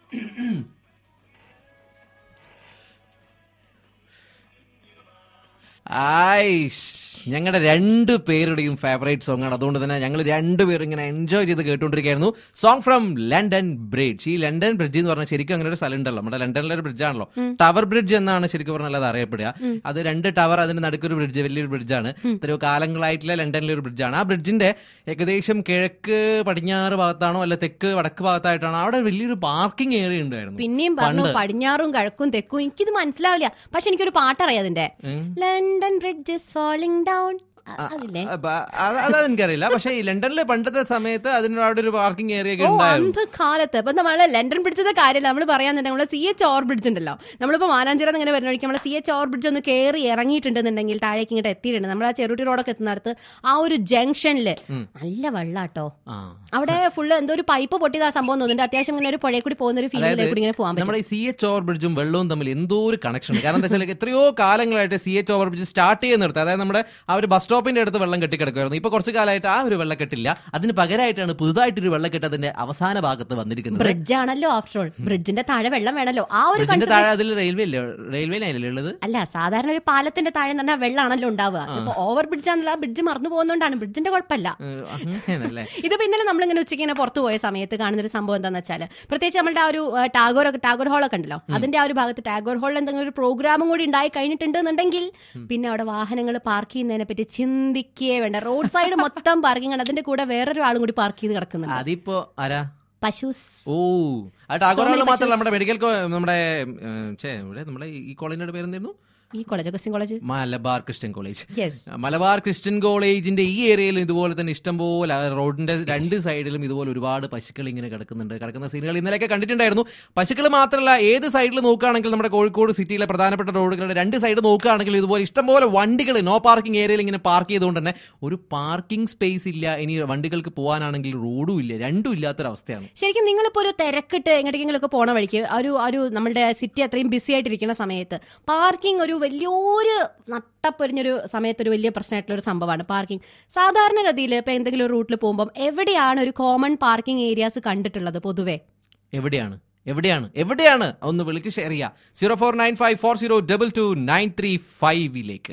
ആയിഷ് ഞങ്ങളുടെ രണ്ട് പേരുടെയും ഫേവറേറ്റ് സോങ് ആണ് അതുകൊണ്ട് തന്നെ ഞങ്ങൾ രണ്ടുപേരും ഇങ്ങനെ എൻജോയ് ചെയ്ത് കേട്ടുകൊണ്ടിരിക്കുകയായിരുന്നു സോങ് ഫ്രം ലണ്ടൻ ബ്രിഡ്ജ് ഈ ലണ്ടൻ ബ്രിഡ്ജ് എന്ന് പറഞ്ഞാൽ ശരിക്കും അങ്ങനെ ഒരു സ്ഥലം ഉണ്ടല്ലോ നമ്മുടെ ലണ്ടനിലെ ഒരു ബ്രിഡ്ജ് ആണല്ലോ ടവർ ബ്രിഡ്ജ് എന്നാണ് ശരിക്കും പറഞ്ഞാൽ അത് അറിയപ്പെടുക അത് രണ്ട് ടവർ അതിന്റെ നടുക്കൊരു ബ്രിഡ്ജ് വലിയൊരു ബ്രിഡ്ജാണ് എത്രയോ കാലങ്ങളായിട്ടുള്ള ലണ്ടനിലെ ഒരു ബ്രിഡ്ജാണ് ആ ബ്രിഡ്ജിന്റെ ഏകദേശം കിഴക്ക് പടിഞ്ഞാറ് ഭാഗത്താണോ അല്ല തെക്ക് വടക്ക് ഭാഗത്തായിട്ടാണോ അവിടെ വലിയൊരു പാർക്കിംഗ് ഏരിയ ഉണ്ടായിരുന്നു പിന്നെയും പറഞ്ഞു പടിഞ്ഞാറും കിഴക്കും തെക്കും എനിക്കിത് മനസ്സിലാവില്ല പക്ഷെ എനിക്കൊരു പാട്ടറിയാം അതിന്റെ London bridge is falling down അതില്ലേ അപ്പൊ അത് അത് എനിക്കറിയില്ല പക്ഷെ ഈ ലണ്ടനിലെ പണ്ടത്തെ സമയത്ത് അതിന് അവിടെ ഒരു പാർക്കിംഗ് ഏരിയ ഒക്കെ ഓ ഉണ്ടായിരുന്നു അന്ത കാലത്ത് ഇപ്പൊ നമ്മള് ലണ്ടൻ ബ്രിഡ്ജിന്റെ കാര്യമില്ല നമ്മൾ പറയാന്നുണ്ടെങ്കിൽ നമ്മള് സി എച്ച് ഓർ ബ്രിഡ്ജ് ഉണ്ടല്ലോ നമ്മളിപ്പോ മാനാഞ്ചിറ ഇങ്ങനെ വരുന്ന വഴിക്ക് നമ്മളെ സി എച്ച് ഓർ ബ്രിഡ്ജ് ഒന്ന് കയറി ഇറങ്ങിയിട്ടുണ്ടെന്നുണ്ടെങ്കിൽ താഴേക്ക് ഇങ്ങോട്ട് എത്തിയിട്ടുണ്ട് നമ്മൾ ആ ചെറുട്ടി റോഡൊക്കെ എത്തുന്നിടത്ത് ആ ഒരു ജംഗ്ഷനില് നല്ല വെള്ളാട്ടോ ആ അവിടെ ഫുള്ള് എന്തോ ഒരു പൈപ്പ് പൊട്ടിയത് ആ സംഭവം തോന്നുന്നുണ്ട് അത്യാവശ്യം ഇങ്ങനെ ഒരു പുഴയിൽ കൂടി പോകുന്ന ഒരു ഫീലിംഗിലേക്ക് കൂടി ഇങ്ങനെ പോകാൻ പറ്റും നമ്മുടെ ഈ സി എച്ച് ഓവർ ബ്രിഡ്ജും വെള്ളവും തമ്മിൽ എന്തോ ഒരു കണക്ഷൻ ഉണ്ട് കാരണം എന്താ വെച്ചാൽ എത്രയോ കാലങ്ങളായിട്ട് C H over bridge start ചെയ്ത് നിർത്തുക അതായത് നമ്മുടെ ആ ഒരു ബസ് സ്റ്റോപ്പിന്റെ അടുത്ത് വെള്ളം കെട്ടിക്കിടക്കുമായിരുന്നു ഇപ്പൊ കുറച്ച് കാലമായിട്ട് ആ ഒരു വെള്ളക്കെട്ടില്ല അതിന് പകരമായിട്ടാണ് പുതുതായിട്ടൊരു വെള്ളക്കെട്ട് അതിന്റെ അവസാന ഭാഗത്ത് വന്നിരിക്കുന്നത് ബ്രിഡ്ജ് ആണല്ലോ ആഫ്റ്റർ ഓൾ ബ്രിഡ്ജിന്റെ താഴെ വെള്ളം വേണല്ലോ ആ ഒരു ബ്രിഡ്ജിന്റെ concept- താഴെ അതിൽ റെയിൽവേ ഇല്ലേ റെയിൽവേ ലൈനല്ലേ ഉള്ളത് അല്ല സാധാരണ ഒരു പാലത്തിന്റെ താഴെ എന്ന് പറഞ്ഞാൽ വെള്ളമാണല്ലോ ഉണ്ടാവുക ഇപ്പൊ ഓവർ ബ്രിഡ്ജ് ആണല്ലോ ആ ബ്രിഡ്ജ് മറന്നു പോകുന്നോണ്ടാണ് ബ്രിഡ്ജിന്റെ കുഴപ്പമില്ല ഏഹ്, അങ്ങനെയല്ലേ ഇതിപ്പോ ഇന്നലെ നമ്മളിങ്ങനെ ഉച്ചയ്ക്ക് ഇങ്ങനെ പുറത്തു പോയ സമയത്ത് കാണുന്ന ഒരു സംഭവം എന്താണെന്ന് വെച്ചാൽ പ്രത്യേകിച്ച് നമ്മുടെ ആ ഒരു ആ, ടാഗോർ ഒക്കെ ടാഗോർ ഹാളൊക്കെ ഉണ്ടല്ലോ അതിന്റെ ആ ഒരു ഭാഗത്ത് ടാഗോർ ഹാളിൽ എന്തെങ്കിലും ഒരു പ്രോഗ്രാമും കൂടി ഉണ്ടായി കഴിഞ്ഞിട്ടുണ്ടെന്നുണ്ടെങ്കിൽ പിന്നെ അവിടെ വാഹനങ്ങൾ പാർക്ക് ചെയ്യുന്നതിനെ പറ്റി ചിന്തിക്കേ വേണ്ട റോഡ് സൈഡ് മൊത്തം പാർക്കിംഗ് ആണ് അതിന്റെ കൂടെ വേറൊരു ആളും കൂടി പാർക്ക് ചെയ്ത് കിടക്കുന്നുണ്ട് അതിപ്പോ ആരാ പശുസ് ഓ ആ ടാഗോർ So many മാത്രമല്ല pictures. നമ്മുടെ നമ്മുടെ മെഡിക്കൽ നമ്മുടെ ഏഹ്, ഛേ, ഇവിടെ നമ്മുടെ ഈ കോളേജിന്റെ പേരെന്തായിരുന്നു ഈ college Christian college Malabar Christian college yes Malabar Christian കോളേജിന്റെ ഈ ഏരിയയിലും ഇതുപോലെ തന്നെ ഇഷ്ടംപോലെ ആ റോഡിന്റെ രണ്ട് സൈഡിലും ഇതുപോലെ ഒരുപാട് പശുക്കൾ ഇങ്ങനെ കിടക്കുന്നുണ്ട് കിടക്കുന്ന സീനുകൾ ഇന്നലെയൊക്കെ കണ്ടിട്ടുണ്ടായിരുന്നു പശുക്കൾ മാത്രമല്ല ഏത് സൈഡിൽ നോക്കുകയാണെങ്കിൽ നമ്മുടെ കോഴിക്കോട് സിറ്റിയിലെ പ്രധാനപ്പെട്ട റോഡുകളുടെ രണ്ട് സൈഡ് നോക്കുകയാണെങ്കിൽ ഇതുപോലെ ഇഷ്ടംപോലെ വണ്ടികൾ നോ പാർക്കിംഗ് ഏരിയയിൽ ഇങ്ങനെ പാർക്ക് ചെയ്തുകൊണ്ട് തന്നെ ഒരു പാർക്കിംഗ് സ്പേസ് ഇല്ല ഇനി വണ്ടികൾക്ക് പോകാനാണെങ്കിൽ റോഡും ഇല്ല രണ്ടും ഇല്ലാത്തൊരവസ്ഥയാണ് ശരിക്കും നിങ്ങളിപ്പോ ഒരു തിരക്കിട്ട് എങ്ങോട്ടെങ്കിലും ഒക്കെ പോണ വഴിക്ക് ഒരു ഒരു നമ്മുടെ സിറ്റി അത്രയും ബിസി ആയിട്ടിരിക്കുന്ന സമയത്ത് പാർക്കിംഗ് ഒരു വലിയൊരു നട്ടപ്പൊരിഞ്ഞൊരു സമയത്ത് ഒരു വലിയ പ്രശ്നമായിട്ടുള്ള ഒരു സംഭവമാണ് പാർക്കിംഗ് സാധാരണഗതിയിൽ ഇപ്പൊ എന്തെങ്കിലും ഒരു റൂട്ടിൽ പോകുമ്പോൾ എവിടെയാണ് ഒരു കോമൺ പാർക്കിംഗ് ഏരിയാസ് കണ്ടിട്ടുള്ളത് പൊതുവെ എവിടെയാണ് എവിടെയാണ് എവിടെയാണ് ഒന്ന് വിളിച്ച് ഷെയർ ചെയ്യുക zero four nine five four zero double two nine three ഫൈവിലേക്ക്